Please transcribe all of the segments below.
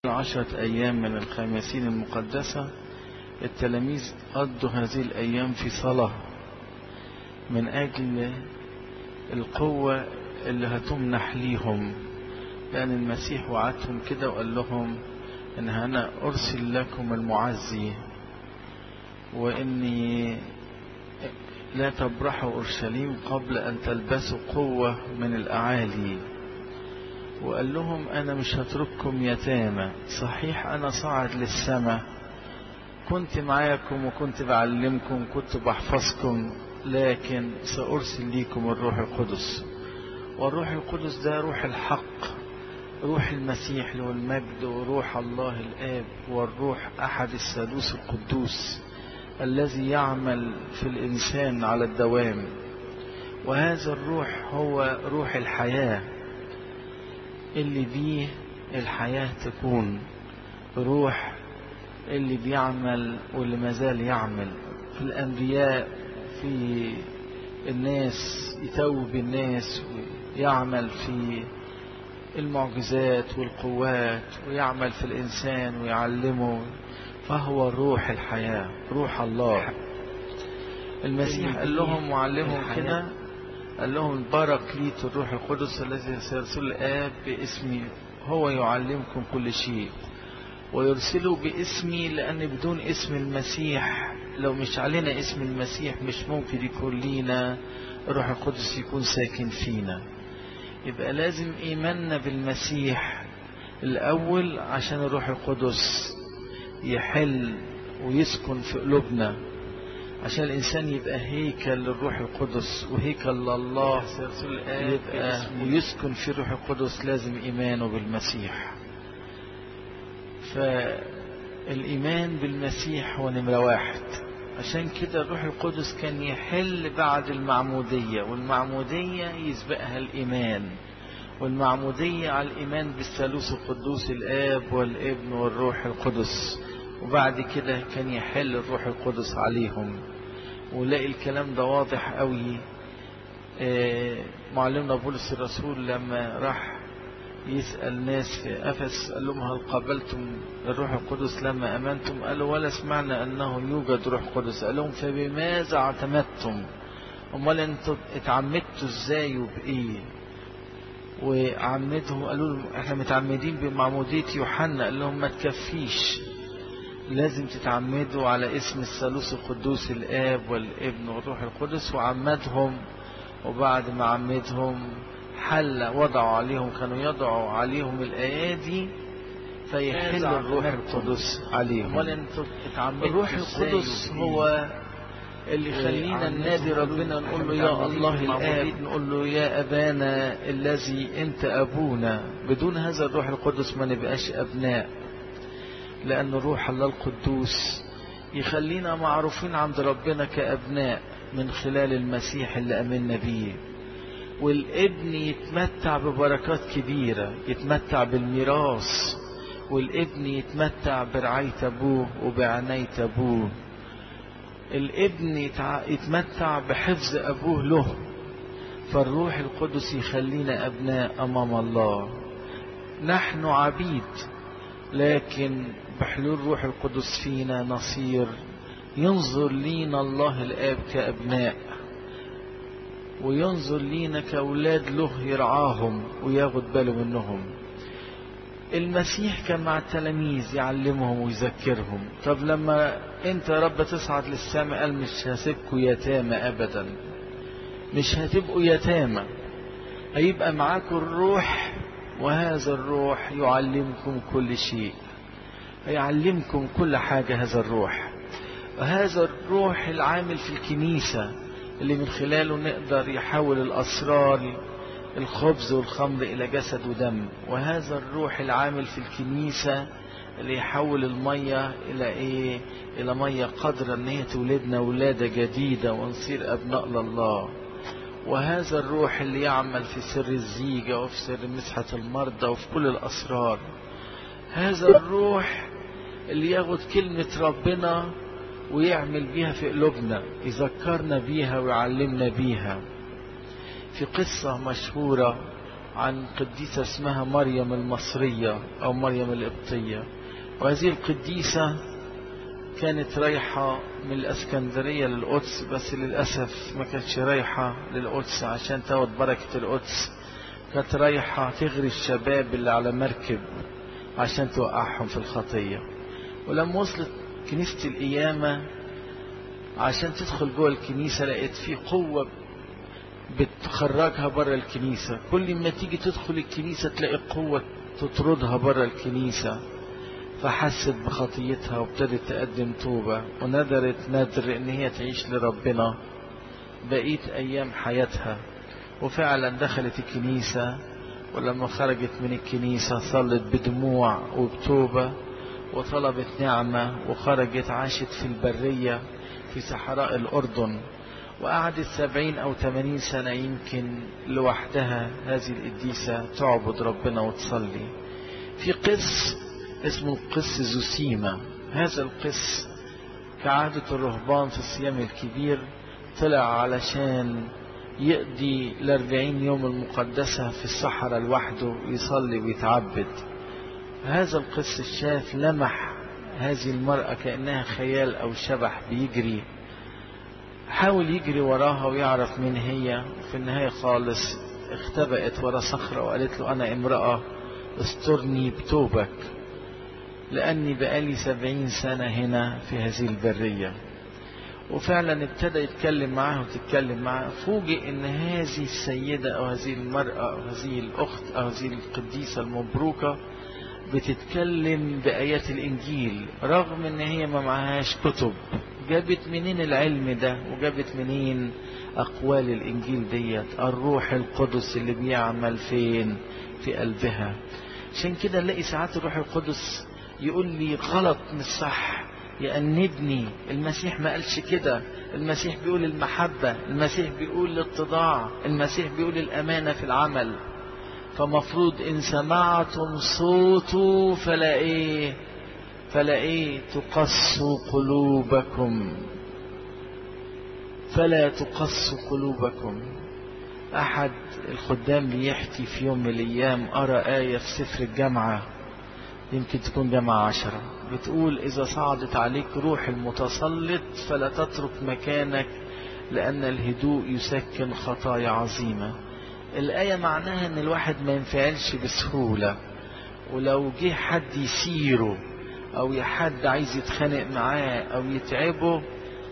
عشرة أيام من الخمسين المقدسة التلاميذ قضوا هذه الأيام في صلاة من أجل القوة اللي هتمنح ليهم لأن المسيح وعدهم كده وقال لهم إن أنا أرسل لكم المعزي وإني لا تبرحوا أورشليم قبل أن تلبسوا قوة من الأعالي وقال لهم أنا مش هترككم يتامى صحيح أنا صاعد للسماء كنت معاكم وكنت بعلمكم كنت بحفظكم لكن سأرسل ليكم الروح القدس والروح القدس ده روح الحق روح المسيح اللي هو المجد وروح الله الآب والروح أحد الثالوث القدوس الذي يعمل في الإنسان على الدوام وهذا الروح هو روح الحياة اللي بيه الحياة تكون روح اللي بيعمل واللي مازال يعمل في الأنبياء في الناس يتوب الناس ويعمل في المعجزات والقوات ويعمل في الإنسان ويعلمه فهو روح الحياة روح الله المسيح قال لهم وعلمهم كده قال لهم باركليت الروح القدس الذي سيرسل الآب باسمي هو يعلمكم كل شيء ويرسله باسمي لأن بدون اسم المسيح لو مش علينا اسم المسيح مش ممكن يكون لينا الروح القدس يكون ساكن فينا يبقى لازم إيماننا بالمسيح الأول عشان الروح القدس يحل ويسكن في قلوبنا عشان الإنسان يبقى هيكل للروح القدس وهيكل لله يبقى ويسكن في الروح القدس لازم إيمانه بالمسيح فالإيمان بالمسيح هو نمرة واحد عشان كده الروح القدس كان يحل بعد المعمودية والمعمودية يسبقها الإيمان والمعمودية على الإيمان بالثالوث القدوس الآب والابن والروح القدس وبعد كده كان يحل الروح القدس عليهم ولاقي الكلام ده واضح قوي معلمنا بولس الرسول لما راح يسأل ناس في أفس قال لهم هل قبلتم الروح القدس لما أمنتم قالوا ولا سمعنا أنه يوجد روح قدس قال لهم فبماذا اعتمدتم أمال أنتم اتعمدتوا إزاي وبإيه وعمدهم قالوا لهم احنا متعمدين بمعمودية يوحنا قال لهم ما تكفيش لازم تتعمدوا على اسم الثالوث القدوس الآب والابن والروح القدس وعمدهم وبعد ما عمدهم حل وضعوا عليهم كانوا يضعوا عليهم الأيادي فيحل الروح القدس عليهم الروح القدس هو اللي يخلينا ننادي ربنا نقول له يا الله الآب نقول له يا أبانا الذي أنت أبونا بدون هذا الروح القدس ما نبقاش أبناء لأن روح الله القدوس يخلينا معروفين عند ربنا كأبناء من خلال المسيح اللي أمنا بيه والابن يتمتع ببركات كبيرة يتمتع بالميراث والابن يتمتع برعاية أبوه وبعناية أبوه الابن يتمتع بحفظ أبوه له فالروح القدس يخلينا أبناء أمام الله نحن عبيد لكن بحلول روح القدس فينا نصير ينظر لينا الله الآب كأبناء وينظر لينا كأولاد له يرعاهم وياخد باله منهم المسيح كان مع التلاميذ يعلمهم ويذكرهم طب لما انت يا رب تصعد للسماء قال مش هسيبكم يتامى ابدا مش هتبقوا يتامى هيبقى معاكم الروح وهذا الروح يعلمكم كل شيء هيعلمكم كل حاجة هذا الروح وهذا الروح العامل في الكنيسة اللي من خلاله نقدر يحول الأسرار الخبز والخمر إلى جسد ودم وهذا الروح العامل في الكنيسة اللي يحول المية إلى إيه إلى مية قادرة أن هي تولدنا ولادة جديدة ونصير أبناء لله وهذا الروح اللي يعمل في سر الزيجة وفي سر مسحة المرضى وفي كل الأسرار هذا الروح اللي ياخد كلمة ربنا ويعمل بيها في قلوبنا يذكرنا بيها ويعلمنا بيها في قصة مشهورة عن قديسة اسمها مريم المصرية أو مريم القبطية وهذه القديسة كانت رايحة من الأسكندرية للقدس بس للأسف ما كانتش رايحة للقدس عشان تاخد بركة القدس كانت رايحة تغري الشباب اللي على مركب عشان توقعهم في الخطية ولما وصلت كنيسة القيامة عشان تدخل جوه الكنيسة لقيت في قوة بتخرجها بره الكنيسة كل ما تيجي تدخل الكنيسة تلاقي قوة تطردها بره الكنيسة فحست بخطيتها وابتدت تقدم توبة وندرت ندر ان هي تعيش لربنا بقيت ايام حياتها وفعلا دخلت الكنيسة ولما خرجت من الكنيسة صلت بدموع وبتوبة وطلبت نعمة وخرجت عاشت في البرية في صحراء الأردن وقعدت سبعين أو ثمانين سنة يمكن لوحدها هذه القديسة تعبد ربنا وتصلي في قس اسمه القس زوسيما هذا القس كعادة الرهبان في الصيام الكبير طلع علشان يقضي الأربعين يوم المقدسة في الصحراء لوحده يصلي ويتعبد هذا القس الشاف لمح هذه المرأة كأنها خيال أو شبح بيجري حاول يجري وراها ويعرف مين هي وفي النهاية خالص اختبأت ورا صخرة وقالت له أنا امرأة استرني بتوبك لأني بقالي سبعين سنة هنا في هذه البرية وفعلا ابتدى يتكلم معاها وتتكلم معاها فوجئ ان هذه السيدة او هذه المرأة او هذه الاخت او هذه القديسة المبروكة بتتكلم بآيات الانجيل رغم ان هي ما معهاش كتب جابت منين العلم ده وجابت منين اقوال الانجيل ديت الروح القدس اللي بيعمل فين في قلبها عشان كده نلاقي ساعات الروح القدس يقول لي غلط مش صح يأنبني المسيح ما قالش كده المسيح بيقول المحبة المسيح بيقول الاتضاع المسيح بيقول الأمانة في العمل فمفروض إن سمعتم صوته فلا إيه فلا إيه تقسوا قلوبكم فلا تقسوا قلوبكم أحد الخدام بيحكي في يوم من الأيام أرى آية في سفر الجامعة يمكن تكون جامعة عشرة بتقول إذا صعدت عليك روح المتسلط فلا تترك مكانك لأن الهدوء يسكن خطايا عظيمة الآية معناها أن الواحد ما ينفعلش بسهولة ولو جه حد يسيره أو حد عايز يتخانق معاه أو يتعبه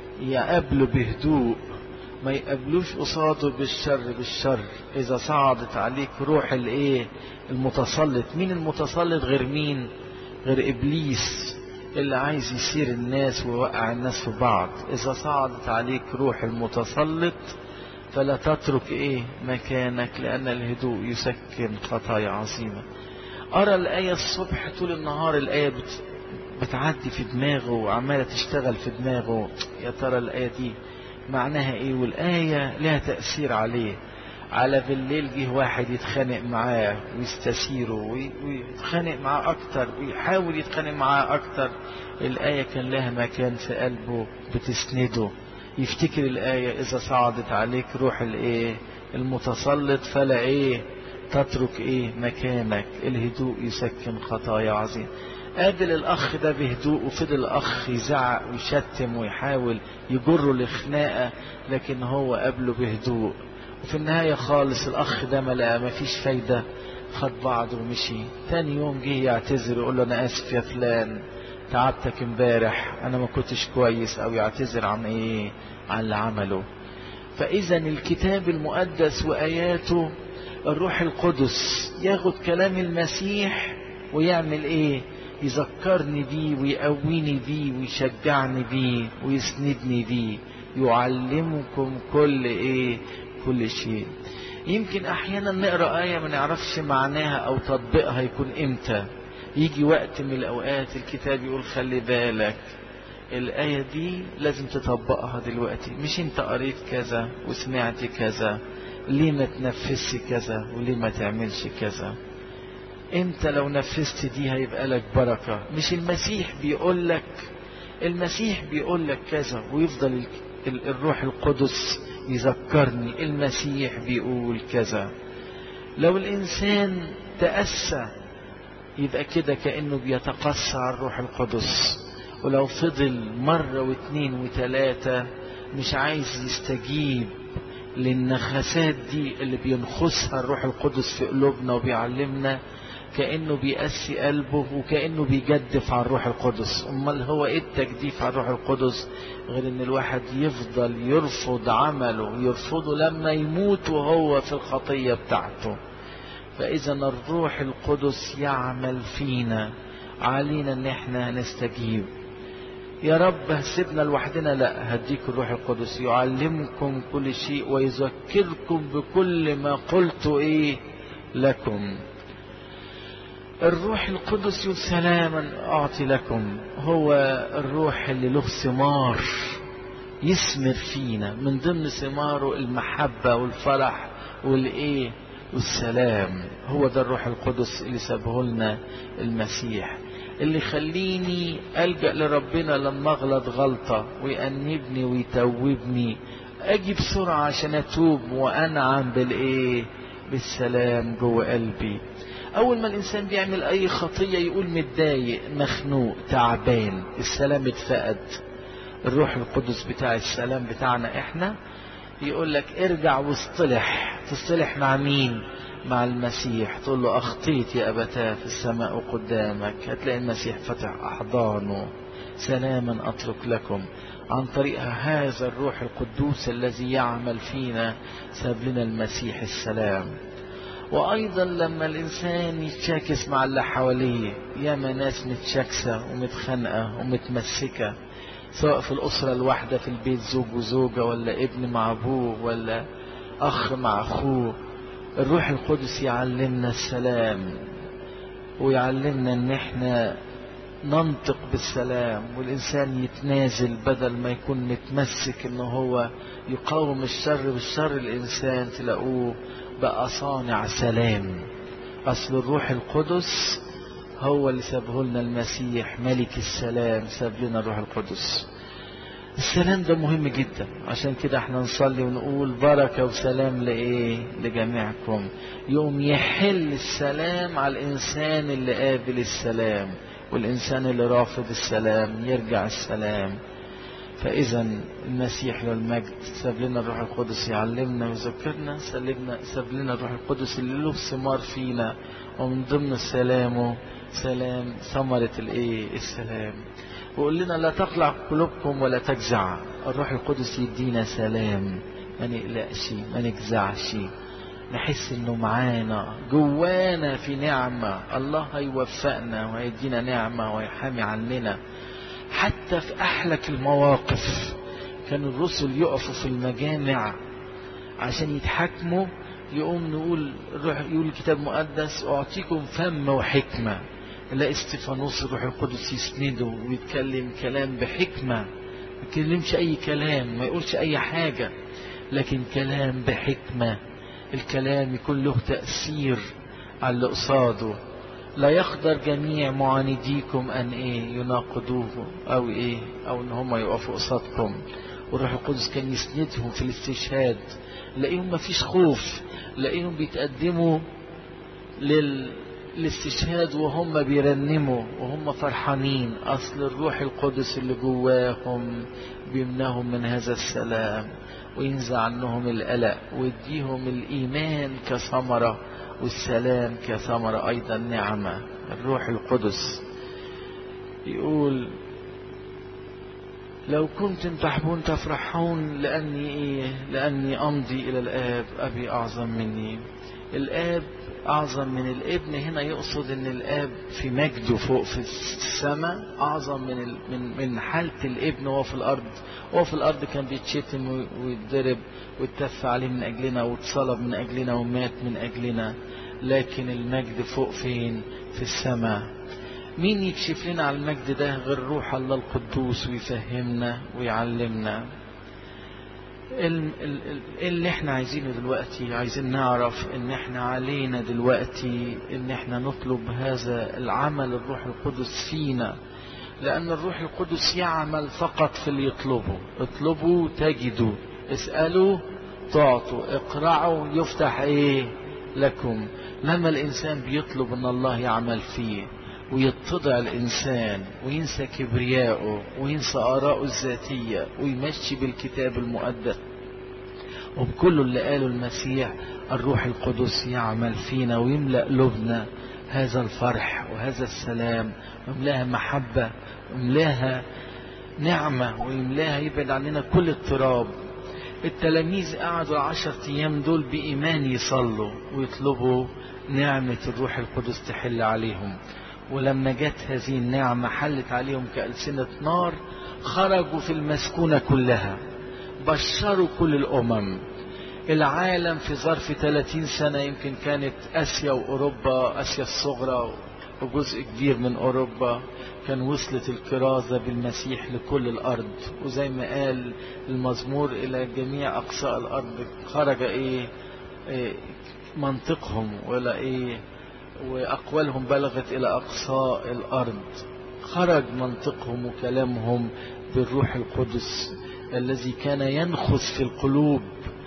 يقابله بهدوء ما يقابلوش قصاده بالشر بالشر إذا صعدت عليك روح الإيه المتسلط مين المتسلط غير مين غير إبليس اللي عايز يسير الناس ويوقع الناس في بعض إذا صعدت عليك روح المتسلط فلا تترك إيه مكانك لأن الهدوء يسكن خطايا عظيمة أرى الآية الصبح طول النهار الآية بت... بتعدي في دماغه وعمالة تشتغل في دماغه يا ترى الآية دي معناها إيه والآية لها تأثير عليه على بالليل جه واحد يتخانق معاه ويستسيره ويتخانق معاه أكتر ويحاول يتخانق معاه أكتر الآية كان لها مكان في قلبه بتسنده يفتكر الآية إذا صعدت عليك روح الإيه المتسلط فلا إيه تترك إيه مكانك الهدوء يسكن خطايا عظيم قابل الأخ ده بهدوء وفضل الأخ يزعق ويشتم ويحاول يجره لخناقة لكن هو قابله بهدوء وفي النهاية خالص الأخ ده ما لقى مفيش فايدة خد بعضه ومشي تاني يوم جه يعتذر يقول له أنا آسف يا فلان تعبتك امبارح أنا ما كنتش كويس أو يعتذر عن إيه عن اللي عمله فإذا الكتاب المقدس وآياته الروح القدس ياخد كلام المسيح ويعمل إيه يذكرني بيه ويقويني بيه ويشجعني بيه ويسندني بيه يعلمكم كل ايه كل شيء يمكن احيانا نقرا ايه ما نعرفش معناها او تطبيقها يكون امتى يجي وقت من الاوقات الكتاب يقول خلي بالك الآية دي لازم تطبقها دلوقتي مش انت قريت كذا وسمعت كذا ليه ما تنفذش كذا وليه ما تعملش كذا انت لو نفذت دي هيبقى لك بركة مش المسيح بيقول لك المسيح بيقول لك كذا ويفضل الروح القدس يذكرني المسيح بيقول كذا لو الإنسان تأسى يبقى كده كأنه بيتقصى على الروح القدس ولو فضل مرة واثنين وثلاثة مش عايز يستجيب للنخسات دي اللي بينخسها الروح القدس في قلوبنا وبيعلمنا كأنه بيأسي قلبه وكأنه بيجدف على الروح القدس أمال هو إيه التجديف على الروح القدس غير إن الواحد يفضل يرفض عمله يرفضه لما يموت وهو في الخطية بتاعته فإذا الروح القدس يعمل فينا علينا إن إحنا نستجيب يا رب هسيبنا لوحدنا لا هديك الروح القدس يعلمكم كل شيء ويذكركم بكل ما قلت ايه لكم الروح القدس يقول سلاما اعطي لكم هو الروح اللي له ثمار يثمر فينا من ضمن ثماره المحبة والفرح والايه والسلام هو ده الروح القدس اللي سابه لنا المسيح اللي يخليني ألجأ لربنا لما أغلط غلطة ويأنبني ويتوبني أجي بسرعة عشان أتوب وأنعم بالإيه بالسلام جوه قلبي أول ما الإنسان بيعمل أي خطية يقول متضايق مخنوق تعبان السلام اتفقد الروح القدس بتاع السلام بتاعنا إحنا يقول لك ارجع واصطلح تصطلح مع مين مع المسيح تقول له أخطيت يا أبتاه في السماء قدامك هتلاقي المسيح فتح أحضانه سلاما أترك لكم عن طريق هذا الروح القدوس الذي يعمل فينا ساب لنا المسيح السلام وأيضا لما الإنسان يتشاكس مع اللي حواليه ياما ناس متشاكسة ومتخانقة ومتمسكة سواء في الأسرة الواحدة في البيت زوج وزوجة ولا ابن مع أبوه ولا أخ مع أخوه الروح القدس يعلمنا السلام ويعلمنا ان احنا ننطق بالسلام والانسان يتنازل بدل ما يكون متمسك ان هو يقاوم الشر بالشر الانسان تلاقوه بقى صانع سلام اصل الروح القدس هو اللي سابه لنا المسيح ملك السلام ساب لنا الروح القدس السلام ده مهم جدا عشان كده احنا نصلي ونقول بركة وسلام لإيه لجميعكم يوم يحل السلام على الإنسان اللي قابل السلام والإنسان اللي رافض السلام يرجع السلام فإذا المسيح والمجد ساب لنا الروح القدس يعلمنا ويذكرنا سلمنا ساب لنا الروح القدس اللي له ثمار فينا ومن ضمن سلامه سلام ثمرة الايه السلام وقول لنا لا تقلع قلوبكم ولا تجزع الروح القدس يدينا سلام ما نقلقش ما نجزعش نحس انه معانا جوانا في نعمة الله هيوفقنا وهيدينا نعمة ويحامي عننا حتى في احلك المواقف كان الرسل يقفوا في المجامع عشان يتحاكموا يقوم نقول الروح يقول الكتاب المقدس اعطيكم فم وحكمه لا استفانوس الروح القدس يسنده ويتكلم كلام بحكمة ما يتكلمش أي كلام ما يقولش أي حاجة لكن كلام بحكمة الكلام يكون له تأثير على اللي قصاده لا يقدر جميع معانديكم أن إيه يناقضوه أو إيه أو إن هم يقفوا قصادكم والروح القدس كان يسندهم في الاستشهاد لاقيهم ما فيش خوف لاقيهم بيتقدموا لل الاستشهاد وهم بيرنموا وهم فرحانين أصل الروح القدس اللي جواهم بيمنهم من هذا السلام وينزع عنهم القلق ويديهم الإيمان كثمرة والسلام كثمرة أيضا نعمة الروح القدس يقول لو كنتم تحبون تفرحون لأني إيه لأني أمضي إلى الآب أبي أعظم مني الآب أعظم من الابن هنا يقصد أن الآب في مجده فوق في السماء أعظم من من من حالة الابن وهو في الأرض وهو في الأرض كان بيتشتم ويتضرب ويتف عليه من أجلنا واتصلب من أجلنا ومات من أجلنا لكن المجد فوق فين في السماء مين يكشف لنا على المجد ده غير روح الله القدوس ويفهمنا ويعلمنا اللي احنا عايزينه دلوقتي عايزين نعرف ان احنا علينا دلوقتي ان احنا نطلب هذا العمل الروح القدس فينا لان الروح القدس يعمل فقط في اللي يطلبه اطلبوا تجدوا اسألوا تعطوا اقرعوا يفتح ايه لكم لما الإنسان بيطلب أن الله يعمل فيه ويتضع الإنسان وينسى كبرياءه وينسى آراءه الذاتية ويمشي بالكتاب المقدس وبكل اللي قاله المسيح الروح القدس يعمل فينا ويملأ قلوبنا هذا الفرح وهذا السلام ويملاها محبة ويملاها نعمة ويملاها يبعد عننا كل اضطراب التلاميذ قعدوا العشر ايام دول بإيمان يصلوا ويطلبوا نعمة الروح القدس تحل عليهم ولما جت هذه النعمة حلت عليهم كألسنة نار خرجوا في المسكونة كلها بشروا كل الأمم العالم في ظرف 30 سنة يمكن كانت آسيا وأوروبا آسيا الصغرى وجزء كبير من أوروبا كان وصلت الكرازة بالمسيح لكل الأرض وزي ما قال المزمور إلى جميع أقصاء الأرض خرج إيه, إيه منطقهم ولا إيه وأقوالهم بلغت إلى أقصاء الأرض خرج منطقهم وكلامهم بالروح القدس الذي كان ينخس في القلوب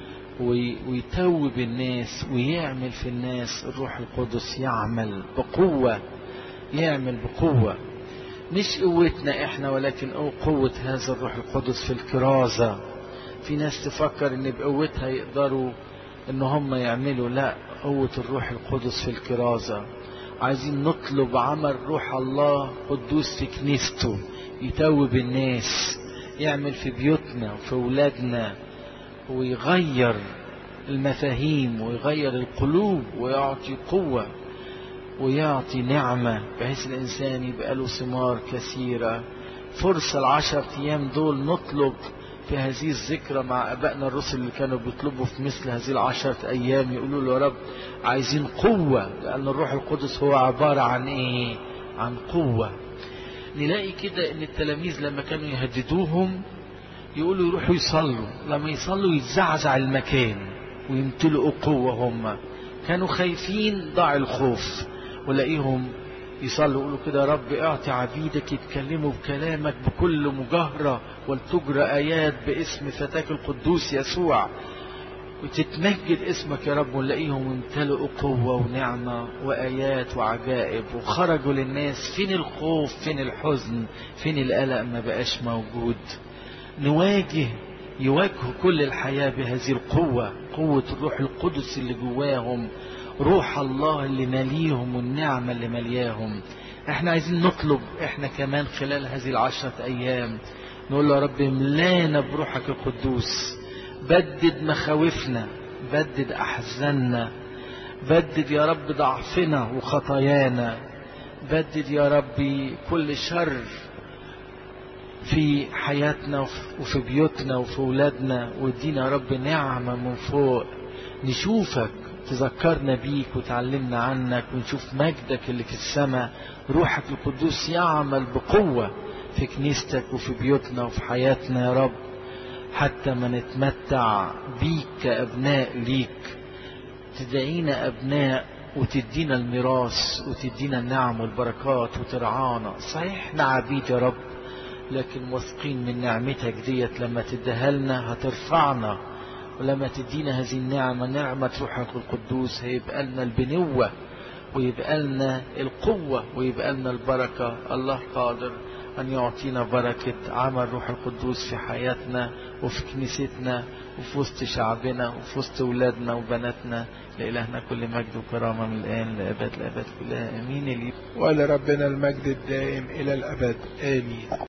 ويتوب الناس ويعمل في الناس الروح القدس يعمل بقوة يعمل بقوة مش قوتنا احنا ولكن قوة هذا الروح القدس في الكرازة في ناس تفكر ان بقوتها يقدروا ان هم يعملوا لا قوة الروح القدس في الكرازة عايزين نطلب عمل روح الله قدوس في كنيسته يتوب الناس يعمل في بيوتنا وفي ولادنا ويغير المفاهيم ويغير القلوب ويعطي قوة ويعطي نعمة بحيث الإنسان يبقى له ثمار كثيرة فرصة العشر أيام دول نطلب في هذه الذكرى مع أبائنا الرسل اللي كانوا بيطلبوا في مثل هذه العشرة أيام يقولوا له يا رب عايزين قوة لأن الروح القدس هو عبارة عن إيه؟ عن قوة نلاقي كده إن التلاميذ لما كانوا يهددوهم يقولوا يروحوا يصلوا لما يصلوا يتزعزع المكان ويمتلئوا قوة هم كانوا خايفين ضاع الخوف ولاقيهم يصلوا يقولوا كده يا رب اعطي عبيدك يتكلموا بكلامك بكل مجاهرة ولتجرى آيات باسم فتاك القدوس يسوع وتتمجد اسمك يا رب ونلاقيهم امتلئوا قوة ونعمة وآيات وعجائب وخرجوا للناس فين الخوف فين الحزن فين القلق ما بقاش موجود نواجه يواجهوا كل الحياة بهذه القوة قوة الروح القدس اللي جواهم روح الله اللي ماليهم والنعمة اللي ملياهم احنا عايزين نطلب احنا كمان خلال هذه العشرة ايام نقول له يا رب املانا بروحك القدوس بدد مخاوفنا بدد احزاننا بدد يا رب ضعفنا وخطايانا بدد يا ربي كل شر في حياتنا وفي بيوتنا وفي ولادنا وادينا يا رب نعمة من فوق نشوفك تذكرنا بيك وتعلمنا عنك ونشوف مجدك اللي في السماء روحك القدوس يعمل بقوة في كنيستك وفي بيوتنا وفي حياتنا يا رب حتى ما نتمتع بيك كأبناء ليك تدعينا أبناء وتدينا الميراث وتدينا النعم والبركات وترعانا صحيح احنا عبيد يا رب لكن واثقين من نعمتك ديت لما تديها لنا هترفعنا ولما تدينا هذه النعمة نعمة روحك القدوس هيبقى لنا البنوة ويبقى لنا القوة ويبقى لنا البركة الله قادر أن يعطينا بركة عمل روح القدوس في حياتنا وفي كنيستنا وفي وسط شعبنا وفي وسط أولادنا وبناتنا لإلهنا كل مجد وكرامة من الآن لأبد لأبد كلها آمين ولربنا المجد الدائم إلى الأبد آمين